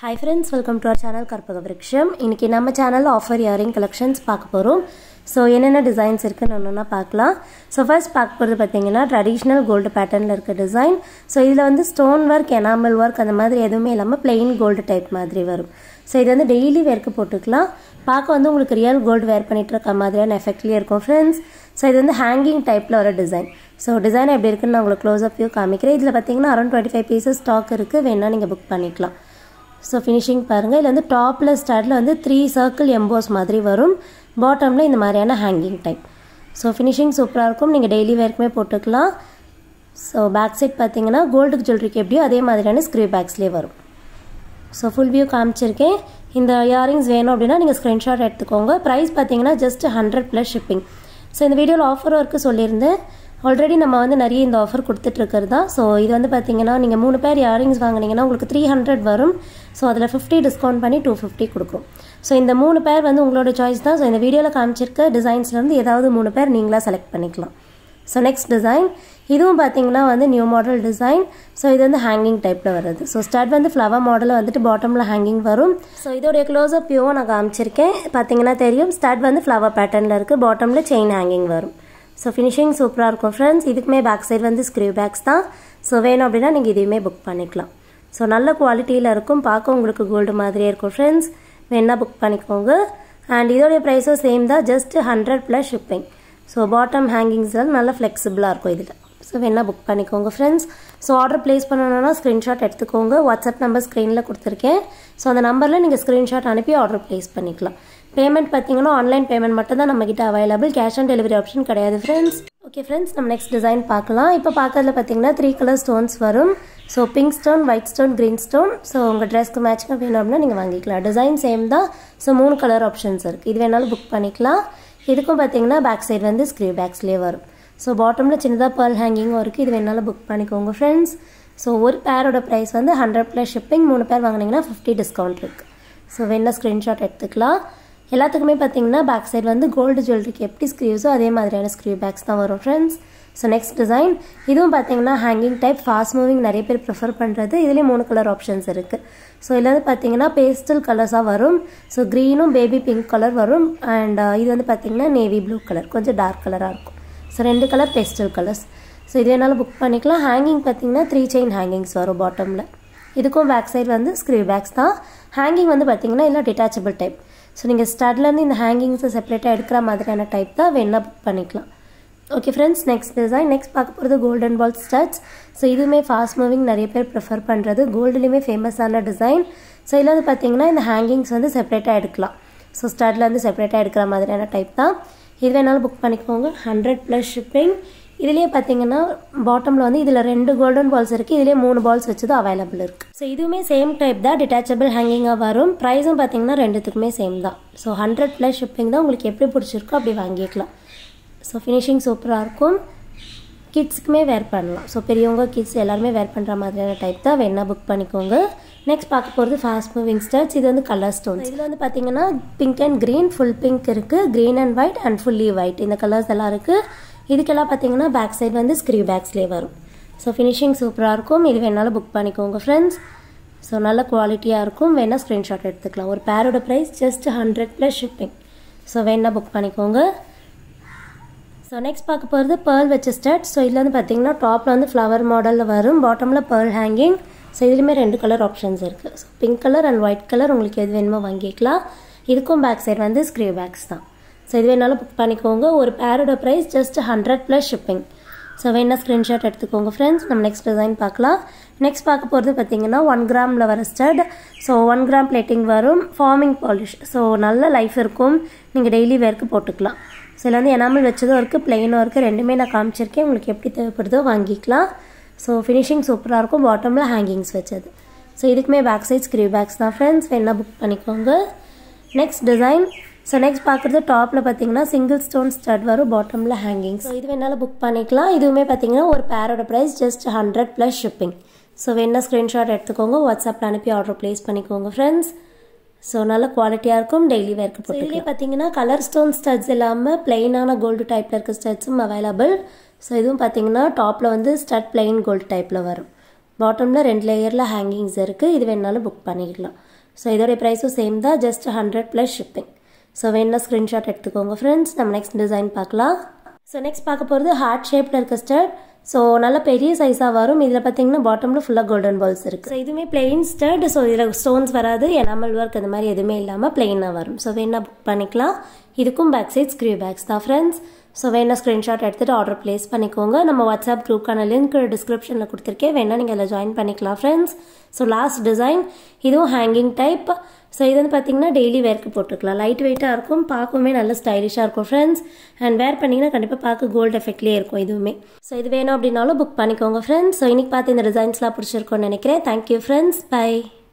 hi friends welcome to our channel Karpaga Virutcham இன்றைக்கி நம்ம சேனலில் ஆஃபர் இயரிங் கலெக்ஷன்ஸ் பார்க்க போகிறோம் ஸோ என்னென்ன டிசைன்ஸ் இருக்குன்னு ஒன்று பார்க்கலாம் ஸோ ஃபர்ஸ்ட் பார்க்க போகிறது பார்த்தீங்கன்னா ட்ரெடிஷ்னல் கோல்டு பேட்டர்னில் இருக்க டிசைன் ஸோ இதில் வந்து ஸ்டோன் ஒர்க் எனாமல் ஒர்க் அந்த மாதிரி எதுவுமே இல்லாமல் பிளெயின் கோல்டு டைப் மாதிரி வரும் ஸோ இது வந்து டெய்லி வேர்க்கு போட்டுக்கலாம் பார்க்க வந்து உங்களுக்கு ரியல் கோல்டு வேர் பண்ணிட்டு இருக்க மாதிரியான எஃபெக்ட்லேயே இருக்கும் ஃப்ரெண்ட்ஸ் ஸோ இது வந்து ஹேங்கிங் டைப்பில் வர டிசைன் ஸோ டிசைன் எப்படி இருக்குன்னு நான் உங்களுக்கு க்ளோஸ் அப் வியூ காமிக்கிறேன் இதில் பார்த்தீங்கன்னா around twenty five pieces stock இருக்குது வேணால் நீங்கள் புக் பண்ணிக்கலாம் ஸோ ஃபினிஷிங் பாருங்கள் இதில் வந்து டாப்பில் ஸ்டார்டில் வந்து த்ரீ சர்க்கிள் எம்போஸ் மாதிரி வரும் பாட்டமில் இந்த மாதிரியான ஹேங்கிங் டைப் ஸோ ஃபினிஷிங் சூப்பராக இருக்கும் நீங்கள் டெய்லி வேர்க்குமே போட்டுக்கலாம் ஸோ பேக் சைட் பார்த்தீங்கன்னா கோல்டு ஜுவல்லரிக்கு எப்படியோ அதே மாதிரியான ஸ்க்ரீ பேக்ஸ்லேயே வரும் ஸோ ஃபுல் வியூ காமிச்சிருக்கேன் இந்த இயரிங்ஸ் வேணும் அப்படின்னா நீங்கள் ஸ்க்ரீன்ஷாட் எடுத்துக்கோங்க ப்ரைஸ் பார்த்தீங்கன்னா just hundred plus shipping so இந்த வீடியோவில் ஆஃபரும் இருக்குது சொல்லியிருந்தேன் ஆல்ரெடி நம்ம வந்து நிறைய இந்த ஆஃபர் கொடுத்துட்ருக்கிறது தான் ஸோ இது வந்து பார்த்தீங்கன்னா நீங்கள் மூணு பேர் இயரிங்ஸ் வாங்கினீங்கன்னா உங்களுக்கு த்ரீ ஹண்ட்ரட் வரும் ஸோ அதில் ஃபிஃப்டி டிஸ்கவுண்ட் பண்ணி டூ ஃபிஃப்டி கொடுக்குறோம் ஸோ இந்த மூணு பேர் வந்து உங்களோட சாய்ஸ் தான் ஸோ இந்த வீடியோவில் காமிச்சிருக்க டிசைன்ஸ்லேருந்து ஏதாவது மூணு பேர் நீங்களாக செலக்ட் பண்ணிக்கலாம் ஸோ நெக்ஸ்ட் டிசைன் இதுவும் பார்த்தீங்கன்னா வந்து நியூ மாடல் டிசைன் ஸோ இது வந்து ஹேங்கிங் டைப்பில் வருது ஸோ ஸ்டட் வந்து ஃப்ளவர் மாடலில் வந்துட்டு பாட்டமில் ஹேங்கிங் வரும் ஸோ இதோடைய க்ளோஸ்அப் வியூவும் நான் காமிச்சிருக்கேன் பார்த்தீங்கன்னா தெரியும் ஸ்டட் வந்து ஃப்ளவர் பேட்டர்னில் இருக்குது பாட்டமில் செயின் ஹேங்கிங் வரும் ஸோ ஃபினிஷிங் சூப்பராக இருக்கும் ஃப்ரெண்ட்ஸ் இதுக்குமே பேக் சைடு வந்து ஸ்க்ரீவ் பேக்ஸ் தான் ஸோ வேணும் அப்படின்னா நீங்கள் இதையுமே புக் பண்ணிக்கலாம் ஸோ நல்ல குவாலிட்டியில் இருக்கும் பார்க்க உங்களுக்கு கோல்டு மாதிரியே இருக்கும் ஃப்ரெண்ட்ஸ் வேணால் புக் பண்ணிக்கோங்க அண்ட் இதோடைய ப்ரைஸும் சேம் தான் just hundred plus shipping so bottom ஹேங்கிங்ஸில் நல்லா ஃப்ளெக்சிபிளாக இருக்கும் இதில் ஸோ வேணால் புக் பண்ணிக்கோங்க ஃப்ரெண்ட்ஸ் ஸோ ஆர்டர் ப்ளேஸ் பண்ணணுன்னா ஸ்க்ரீன்ஷாட் எடுத்துக்கோங்க வாட்ஸ்அப் நம்பர் ஸ்க்ரீனில் கொடுத்துருக்கேன் ஸோ அந்த நம்பரில் நீங்கள் ஸ்க்ரீன்ஷாட் அனுப்பி ஆர்டர் ப்ளேஸ் பண்ணிக்கலாம் பேமெண்ட் பார்த்தீங்கன்னா ஆன்லைன் பேமெண்ட் மட்டும் தான் நம்மக்கிட்ட available cash on delivery option கிடையாது ஃப்ரெண்ட்ஸ் ஓகே ஃப்ரெண்ட்ஸ் நம்ம நெக்ஸ்ட் டிசைன் பார்க்கலாம் இப்போ பார்க்கறதுல பார்த்தீங்கன்னா த்ரீ கலர் ஸ்டோன்ஸ் வரும் so pink stone white stone green stone so உங்கள் ட்ரெஸ்க்கு மேட்ச்க்கு வேணும் அப்படின்னா நீங்கள் வாங்கிக்கலாம் டிசைன் சேம் தான் ஸோ மூணு கலர் ஆப்ஷன்ஸ் இருக்குது இது வேணாலும் புக் பண்ணிக்கலாம் இதுக்கும் பார்த்தீங்கன்னா பேக் சைடு வந்து ஸ்க்ரீவ் பேக்ஸ்லேயே வரும் ஸோ பாட்டமில் சின்னதாக பேர்ல் ஹேங்கிங்கும் இருக்குது இது வேணாலும் புக் பண்ணிக்கோங்க ஃப்ரெண்ட்ஸ் ஸோ ஒரு பேரோட ப்ரைஸ் வந்து ஹண்ட்ரட் ப்ளஸ் ஷிப்பிங் மூணு பேர் வாங்கினீங்கன்னா ஃபிஃப்டி டிஸ்கவுண்ட் இருக்குது ஸோ வேணால் ஸ்க்ரீன்ஷாட் எடுத்துக்கலாம் எல்லாத்துக்குமே பார்த்தீங்கன்னா பேக் சைடு வந்து கோல்டு ஜுவல்லரிக்கு எப்படி ஸ்க்ரீவ்ஸோ அதே மாதிரியான ஸ்க்ரீவ் பேக்ஸ் தான் வரும் ஃப்ரெண்ட்ஸ் ஸோ நெக்ஸ்ட் டிசைன் இதுவும் பார்த்தீங்கன்னா ஹேங்கிங் டைப் ஃபாஸ்ட் மூவிங் நிறைய பேர் ப்ரிஃபர் பண்ணுறது இதுலேயும் மூணு கலர் ஆப்ஷன்ஸ் இருக்குது ஸோ இதில் வந்து பார்த்தீங்கன்னா பேஸ்டல் கலர்ஸாக வரும் ஸோ க்ரீனும் பேபி பிங்க் கலர் வரும் அண்ட் இது வந்து பார்த்தீங்கன்னா நேவி ப்ளூ கலர் கொஞ்சம் டார்க் கலராக இருக்கும் ஸோ ரெண்டு கலர் பேஸ்டல் கலர்ஸ் ஸோ இது வேணாலும் புக் பண்ணிக்கலாம் ஹேங்கிங் பார்த்தீங்கன்னா த்ரீ செயின் ஹேங்கிங்ஸ் வரும் பாட்டமில் இதுக்கும் பேக் சைடு வந்து ஸ்க்ரீவ் பேக்ஸ் தான் ஹேங்கிங் வந்து பார்த்தீங்கன்னா இல்லை டிட்டாச்சபிள் டைப் ஸோ நீங்கள் ஸ்டட்லேருந்து இந்த ஹேங்கிங்ஸை செப்பரேட்டாக எடுக்கிற மாதிரியான டைப் தான் வேணா புக் பண்ணிக்கலாம் okay friends next design next பார்க்க போகிறது கோல்டன் பால் ஸ்டட்ஸ் ஸோ இதுவுமே ஃபாஸ்ட் மூவிங் நிறைய பேர் ப்ரிஃபர் பண்ணுறது கோல்டுலேயுமே ஃபேமஸான டிசைன் ஸோ இதில் வந்து பார்த்தீங்கன்னா இந்த ஹேங்கிங்ஸ் வந்து செப்பரேட்டாக எடுக்கலாம் ஸோ ஸ்டட்லேருந்து செப்பரேட்டாக எடுக்கிற மாதிரியான டைப் தான் இது வேணாலும் புக் பண்ணிக்கோங்க ஹண்ட்ரட் ப்ளஸ் ஷிப்பிங் இதுலேயே பார்த்தீங்கன்னா பாட்டமில் வந்து இதில் ரெண்டு கோல்டன் பால்ஸ் இருக்குது இதுலேயே மூணு பால்ஸ் வச்சது அவைலபிள் இருக்குது ஸோ இதுவுமே சேம் டைப் தான் டிட்டாச்சபிள் ஹேங்கிங்காக வரும் ப்ரைஸும் பார்த்தீங்கன்னா ரெண்டுத்துக்குமே சேம் தான் ஸோ ஹண்ட்ரட் ப்ளஸ் ஷிப்பிங் தான் உங்களுக்கு எப்படி பிடிச்சிருக்கோ அப்படி வாங்கிக்கலாம் ஸோ ஃபினிஷிங் சூப்பராக இருக்கும் கிட்ஸுக்குமே வேர் பண்ணலாம் ஸோ பெரியவங்க கிட்ஸ் எல்லாருமே வேர் பண்ணுற மாதிரியான டைப் தான் வேணால் புக் பண்ணிக்கோங்க நெக்ஸ்ட் பார்க்க போகிறது ஃபாஸ்ட் மூவிங் ஸ்டர்ஸ் இது வந்து கலர் ஸ்டோன்ஸ் இதில் வந்து பார்த்தீங்கன்னா pink and green full pink இருக்குது green and white and fully white இந்த கலர்ஸ் எல்லாம் இருக்குது இதுக்கெல்லாம் பார்த்தீங்கன்னா பேக் சைடு வந்து ஸ்க்ரீவ் பேக்ஸ்லேயே வரும் ஸோ ஃபினிஷிங் சூப்பராக இருக்கும் இது வேணாலும் புக் பண்ணிக்கோங்க ஃப்ரெண்ட்ஸ் ஸோ நல்ல குவாலிட்டியாக இருக்கும் வேணால் ஸ்க்ரீன்ஷாட் எடுத்துக்கலாம் ஒரு பேரோட price just hundred plus shipping so வேணால் புக் பண்ணிக்கோங்க ஸோ நெக்ஸ்ட் பார்க்க போகிறது பேர்ல் வச்ச ஸ்டட் ஸோ இதில் வந்து பார்த்தீங்கன்னா டாப்பில் வந்து ஃப்ளவர் மாடலில் வரும் பாட்டமில் பேர்ல் ஹேங்கிங் ஸோ இதுலேயுமே ரெண்டு கலர் ஆப்ஷன்ஸ் இருக்குது so pink colour and white colour உங்களுக்கு எது வேணுமோ வாங்கிக்கலாம் இதுக்கும் பேக் சைடு வந்து ஸ்க்ரீவ் பேக்ஸ் தான் ஸோ இது வேணாலும் புக் பண்ணிக்கோங்க ஒரு பேரோட price just hundred plus shipping so வேணா ஸ்க்ரீன்ஷாட் எடுத்துக்கோங்க ஃப்ரெண்ட்ஸ் நம்ம நெக்ஸ்ட் டிசைன் பார்க்கலாம் நெக்ஸ்ட் பார்க்க போகிறது பார்த்தீங்கன்னா ஒன் கிராமில் வர stud so one gram plating வரும் ஃபார்மிங் பாலிஷ் ஸோ நல்ல லைஃப் இருக்கும் நீங்கள் டெய்லி வேர்க்கு போட்டுக்கலாம் ஸோ இதில் வந்து எனாமல் வச்சதும் இருக்குது பிளெயினும் இருக்குது ரெண்டுமே நான் காமிச்சிருக்கேன் உங்களுக்கு எப்படி தேவைப்படுதோ வாங்கிக்கலாம் ஸோ ஃபினிஷிங் சூப்பராக இருக்கும் பாட்டமில் ஹேங்கிங்ஸ் வச்சது ஸோ இதுக்குமே பேக் சைட் ஸ்க்ரீவ் பேக்ஸ் தான் ஃப்ரெண்ட்ஸ் வேணால் புக் பண்ணிக்கோங்க நெக்ஸ்ட் டிசைன் ஸோ நெக்ஸ்ட் பார்க்குறது டாப்பில் பார்த்தீங்கன்னா சிங்கிள் ஸ்டோன் ஸ்டட் வரும் பாட்டமில் ஹேங்கிங் ஸோ இது வேணாலும் புக் பண்ணிக்கலாம் இதுவுமே பார்த்தீங்கன்னா ஒரு பேரோட price just hundred plus shipping so வேணா ஸ்க்ரீன்ஷாட் எடுத்துக்கோங்க வாட்ஸ்அப்பில் அனுப்பி ஆர்டர் ப்ளேஸ் பண்ணிக்கோங்க ஃப்ரெண்ட்ஸ் ஸோ நல்ல குவாலிட்டியாக இருக்கும் டெய்லி வேர்க்கு போட்டு இதுலேயே பார்த்தீங்கன்னா கலர் ஸ்டோன் ஸ்டட்ஸ் இல்லாமல் பிளெயினான கோல்டு டைப்பில் இருக்க ஸ்டட்ஸும் அவைலபிள் ஸோ இதுவும் பார்த்தீங்கன்னா டாப்பில் வந்து ஸ்டட் பிளெயின் கோல்டு டைப்பில் வரும் பாட்டமில் ரெண்டு லேயரில் ஹேங்கிங்ஸ் இருக்குது இது வேணாலும் புக் பண்ணிக்கலாம் ஸோ இதோடைய ப்ரைஸும் சேம் தான் just hundred plus shipping so வேணா ஸ்க்ரீன்ஷாட் எடுத்துக்கோங்க ஃப்ரெண்ட்ஸ் நம்ம நெக்ஸ்ட் டிசைன் பார்க்கலாம் ஸோ நெக்ஸ்ட் பார்க்க போகிறது ஹார்ட் ஷேப்பில் இருக்க ஸ்டட் ஸோ நல்ல பெரிய சைஸாக வரும் இதில் பார்த்தீங்கன்னா பாட்டமில் ஃபுல்லாக கோல்டன் பால்ஸ் இருக்குது ஸோ இதுவுமே பிளெயின் ஸ்டட் ஸோ இதில் ஸ்டோன்ஸ் வராது எனாமல் ஒர்க் அந்த மாதிரி எதுவுமே இல்லாமல் பிளெயினாக வரும் ஸோ வேணா புக் பண்ணிக்கலாம் இதுக்கும் பேக் சைட் ஸ்க்ரீவ் பேக்ஸ் தான் ஃப்ரெண்ட்ஸ் ஸோ வேணா ஸ்க்ரீன்ஷாட் எடுத்துகிட்டு ஆர்டர் ப்ளேஸ் பண்ணிக்கோங்க நம்ம வாட்ஸ்அப் குரூப்க்கான லிங்க் டிஸ்கிரிப்ஷனில் கொடுத்துருக்கேன் வேணா நீங்கள் அதில் ஜாயின் பண்ணிக்கலாம் ஃப்ரெண்ட்ஸ் ஸோ லாஸ்ட் டிசைன் இதுவும் ஹேங்கிங் டைப் ஸோ இது வந்து பார்த்தீங்கன்னா டெய்லி வேர்க்கு போட்டுக்கலாம் லைட் வெயிட்டாக இருக்கும் பார்க்கவுமே நல்ல ஸ்டைலிஷாக இருக்கும் ஃப்ரெண்ட்ஸ் அண்ட் வேர் பண்ணிங்கன்னா கண்டிப்பாக பார்க்க கோல்டு எஃபெக்ட்லேயே இருக்கும் இதுவுமே ஸோ இது வேணும் அப்படின்னாலும் புக் பண்ணிக்கோங்க ஃப்ரெண்ட்ஸ் ஸோ இன்னைக்கு பார்த்து இந்த டிசைன்ஸ்லாம் பிடிச்சிருக்கோன்னு நினைக்கிறேன் தேங்க்யூ ஃப்ரெண்ட்ஸ் பை